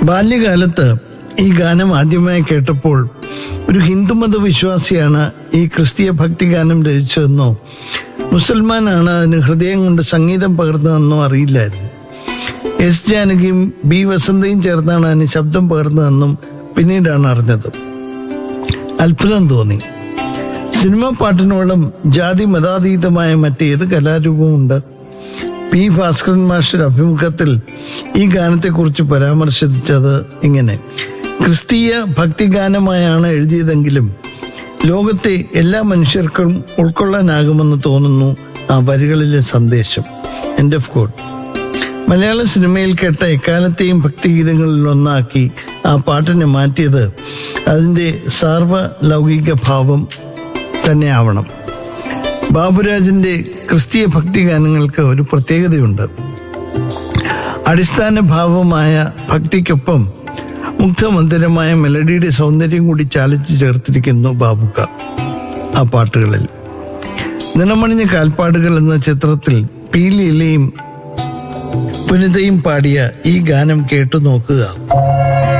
ബാല്യകാലത്ത് ഈ ഗാനം ആദ്യമായി കേട്ടപ്പോൾ ഒരു ഹിന്ദുമത വിശ്വാസിയാണ് ഈ ക്രിസ്തീയ ഭക്തിഗാനം രചിച്ചതെന്നോ മുസൽമാനാണ് അതിന് ഹൃദയം കൊണ്ട് സംഗീതം പകർന്നതെന്നോ അറിയില്ലായിരുന്നു എസ് ജാനകിയും ബി വസന്തയും ചേർന്നാണ് അതിന് ശബ്ദം പകർന്നതെന്നും പിന്നീടാണ് അറിഞ്ഞത് അത്ഭുതം തോന്നി സിനിമാ പാട്ടിനോളം ജാതി മതാതീതമായ മറ്റേത് കലാരൂപമുണ്ട് പി ഭാസ്കരൻ മാസ്റ്റർ അഭിമുഖത്തിൽ ഈ ഗാനത്തെക്കുറിച്ച് പരാമർശിച്ചത് ഇങ്ങനെ ക്രിസ്തീയ ഭക്തിഗാനമായാണ് എഴുതിയതെങ്കിലും ലോകത്തെ എല്ലാ മനുഷ്യർക്കും ഉൾക്കൊള്ളാനാകുമെന്ന് തോന്നുന്നു ആ വരികളിലെ സന്ദേശം എൻഡ് ഓഫ് കോഡ് മലയാള സിനിമയിൽ കേട്ട എക്കാലത്തെയും ഭക്തിഗീതങ്ങളിൽ ഒന്നാക്കി ആ പാട്ടിനെ മാറ്റിയത് അതിൻ്റെ സാർവലൗകിക ഭാവം തന്നെ ആവണം ബാബുരാജിന്റെ ക്രിസ്തീയ ഭക്തിഗാനങ്ങൾക്ക് ഒരു പ്രത്യേകതയുണ്ട് അടിസ്ഥാന ഭാവമായ ഭക്തിക്കൊപ്പം മുഗ്ധമന്ദിരമായ മെലഡിയുടെ സൗന്ദര്യം കൂടി ചാലിച്ചു ചേർത്തിരിക്കുന്നു ബാബുക്ക ആ പാട്ടുകളിൽ നിണമണിഞ്ഞ കാൽപ്പാടുകൾ എന്ന ചിത്രത്തിൽ പീലിയിലെയും പുനിതയും പാടിയ ഈ ഗാനം കേട്ടു നോക്കുക